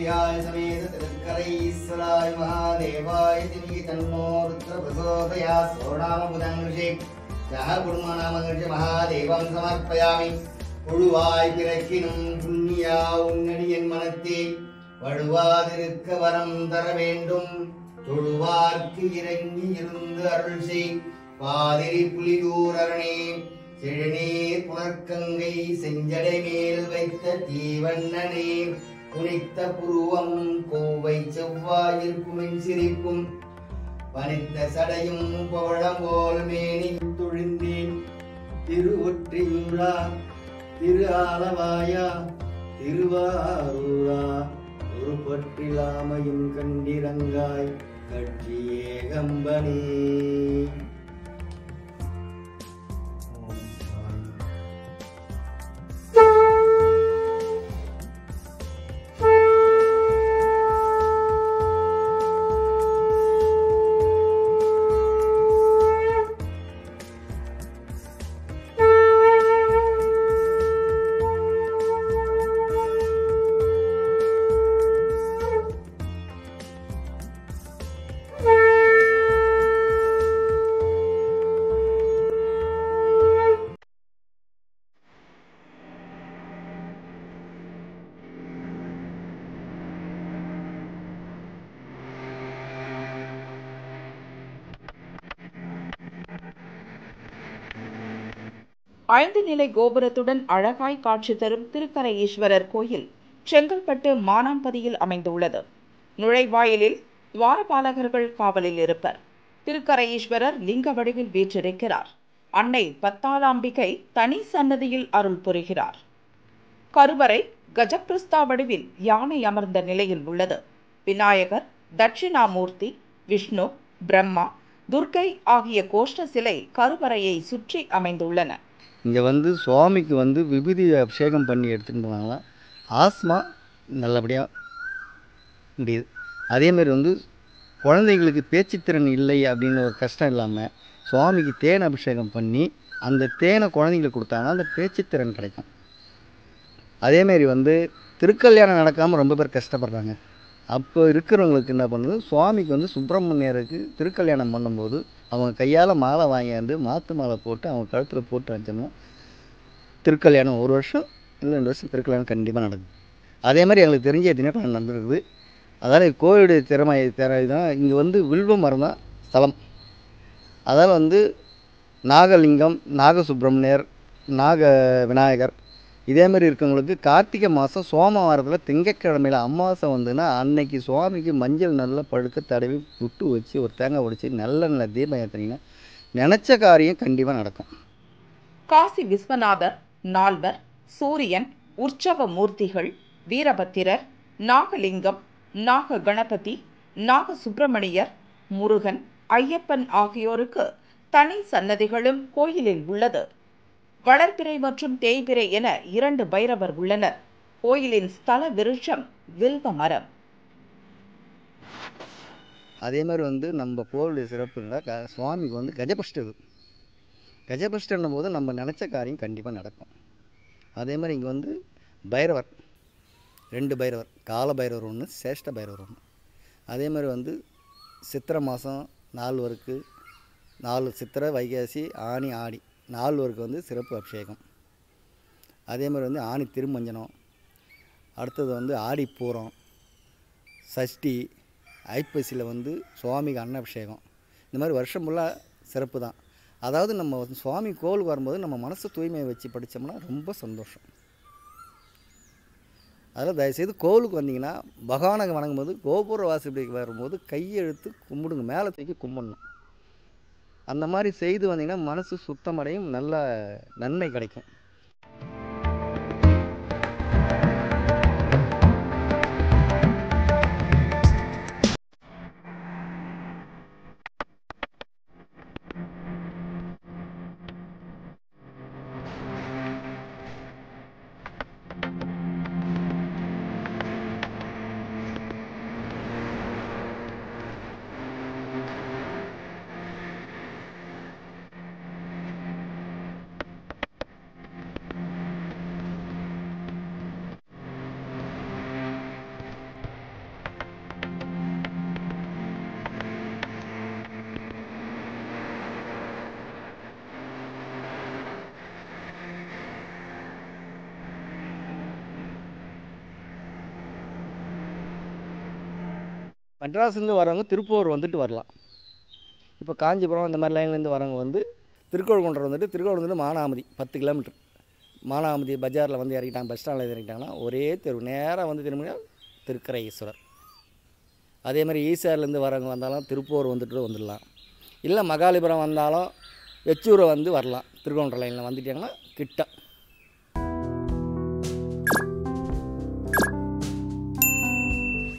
நம்பியாய சமேத திருக்கரை ஈஸ்வராய மகாதேவாய திமிகி தன்னோ ருத்ர பிரசோதயா சோணாம புதங்கிருஷே சக குடும்ப நாமகிருஷ மகாதேவம் சமர்ப்பயாமி புழுவாய் பிறக்கினும் புண்ணியா உன்னடி என் மனத்தே வழுவாதிருக்க வரம் தர வேண்டும் தொழுவார்க்கு இறங்கி இருந்து அருள் செய் பாதிரி புலியூரரணே செழுநீர் புனர்க்கங்கை செஞ்சடை மேல் வைத்த தீவண்ணனே குனித்த புருவம் கோவை செவ்வாயில் குமிழ் சிரிப்பும் பனித்த சடையும் பவளம் போல் மேனி துழிந்தேன் திருவொற்றியுழா திரு ஆலவாயா திருவாரூரா ஒரு பற்றிலாமையும் கண்டிரங்காய் கட்சியே கம்பனே ஐந்து நிலை கோபுரத்துடன் அழகாய் காட்சி தரும் திருக்கரை ஈஸ்வரர் கோயில் செங்கல்பட்டு மானாம்பதியில் அமைந்துள்ளது நுழைவாயிலில் துவாரபாலகர்கள் காவலில் இருப்பர் திருக்கரை ஈஸ்வரர் லிங்க வடிவில் வீற்றிருக்கிறார் அன்னை பத்தாலாம்பிகை தனி சன்னதியில் அருள் புரிகிறார் கருவறை கஜப்பிரஸ்தா வடிவில் யானை அமர்ந்த நிலையில் உள்ளது விநாயகர் தட்சிணாமூர்த்தி விஷ்ணு பிரம்மா துர்க்கை ஆகிய கோஷ்ட சிலை கருவறையை சுற்றி அமைந்துள்ளன இங்கே வந்து சுவாமிக்கு வந்து விபூதி அபிஷேகம் பண்ணி எடுத்துகிட்டு போனாங்கன்னா ஆஸ்மா நல்லபடியாக முடியுது அதேமாரி வந்து குழந்தைங்களுக்கு பேச்சுத்திறன் இல்லை அப்படின்னு ஒரு கஷ்டம் இல்லாமல் சுவாமிக்கு தேன் அபிஷேகம் பண்ணி அந்த தேனை குழந்தைங்களுக்கு கொடுத்தாங்கன்னா அந்த பேச்சுத்திறன் கிடைக்கும் அதேமாரி வந்து திருக்கல்யாணம் நடக்காமல் ரொம்ப பேர் கஷ்டப்படுறாங்க அப்போ இருக்கிறவங்களுக்கு என்ன பண்ணுது சுவாமிக்கு வந்து சுப்பிரமணியருக்கு திருக்கல்யாணம் பண்ணும்போது அவங்க கையால் மாலை வாங்கியாந்து மாற்று மாலை போட்டு அவங்க கழுத்தில் போட்டு வச்சோம்னா திருக்கல்யாணம் ஒரு வருஷம் இல்லை ரெண்டு வருஷம் திருக்கல்யாணம் கண்டிப்பாக நடக்கும் அதே மாதிரி எங்களுக்கு தெரிஞ்ச எத்தனையோ கல்யாணம் நடந்திருக்குது அதாவது கோவிலுடைய திறமை திறமை தான் இங்கே வந்து வில்வ மரம் தான் ஸ்தலம் அதால் வந்து நாகலிங்கம் நாகசுப்பிரமணியர் நாக விநாயகர் இதே மாதிரி இருக்கவங்களுக்கு கார்த்திகை மாதம் சோமவாரத்தில் திங்கட்கிழமையில் அமாவாசை வந்துன்னா அன்னைக்கு சுவாமிக்கு மஞ்சள் நல்லா பழுக்க தடவி புட்டு வச்சு ஒரு தேங்காய் உடைச்சி நல்ல நல்ல தீபம் ஏற்றினீங்கன்னா நினச்ச காரியம் கண்டிப்பாக நடக்கும் காசி விஸ்வநாதர் நால்வர் சூரியன் உற்சவ மூர்த்திகள் வீரபத்திரர் நாகலிங்கம் நாக கணபதி நாக சுப்பிரமணியர் முருகன் ஐயப்பன் ஆகியோருக்கு தனி சன்னதிகளும் கோயிலில் உள்ளது வளர்பிறை மற்றும் தேய்பிறை என இரண்டு பைரவர் உள்ளனர் கோயிலின் ஸ்தல விருட்சம் வில்வ மரம் அதே மாதிரி வந்து நம்ம கோவிலுடைய சிறப்பு இருந்தால் க சுவாமிக்கு வந்து கஜபஷ்டர் கஜபஷ்டர்னும் போது நம்ம நினச்ச காரியம் கண்டிப்பாக நடக்கும் அதே மாதிரி இங்கே வந்து பைரவர் ரெண்டு பைரவர் கால பைரவர் ஒன்று சேஷ்ட பைரவர் ஒன்று அதே மாதிரி வந்து சித்திரை மாதம் நால்வருக்கு நாலு சித்திரை வைகாசி ஆனி ஆடி நால்வருக்கு வந்து சிறப்பு அபிஷேகம் அதே மாதிரி வந்து ஆணி திருமஞ்சனம் அடுத்தது வந்து ஆடி பூரம் சஷ்டி ஐப்பசியில் வந்து சுவாமிக்கு அன்னாபிஷேகம் இந்த மாதிரி வருஷம் ஃபுல்லாக சிறப்பு தான் அதாவது நம்ம வந்து சுவாமி கோவிலுக்கு வரும்போது நம்ம மனசு தூய்மையை வச்சு படித்தோம்னா ரொம்ப சந்தோஷம் அதில் தயவுசெய்து கோவிலுக்கு வந்தீங்கன்னா பகவானை வணங்கும்போது கோபுர வாசப்படிக்கு வரும்போது கையெழுத்து கும்பிடுங்க மேலே தூக்கி கும்பிடணும் அந்த மாதிரி செய்து வந்தீங்கன்னா மனசு சுத்தமடையும் நல்ல நன்மை கிடைக்கும் மெட்ராஸ்லேருந்து வரவங்க திருப்பூர் வந்துட்டு வரலாம் இப்போ காஞ்சிபுரம் இந்த மாதிரி லைன்லேருந்து வரவங்க வந்து திருக்கோளுக்குன்றம் வந்துட்டு திருக்கோளுக்குன்றது மானாமதி பத்து கிலோமீட்டர் மானாமதி பஜாரில் வந்து இறங்கிட்டாங்க பஸ் ஸ்டாண்டில் இறங்கிட்டாங்கன்னா ஒரே தெரு நேராக வந்து திரும்பினா திருக்கரை ஈஸ்வரர் அதே மாதிரி ஈசார்லேருந்து வரவங்க வந்தாலும் திருப்பூர் வந்துட்டு வந்துடலாம் இல்லை மகாலிபுரம் வந்தாலும் வெச்சூரை வந்து வரலாம் திருக்கோணம் லைனில் வந்துட்டாங்கன்னா கிட்ட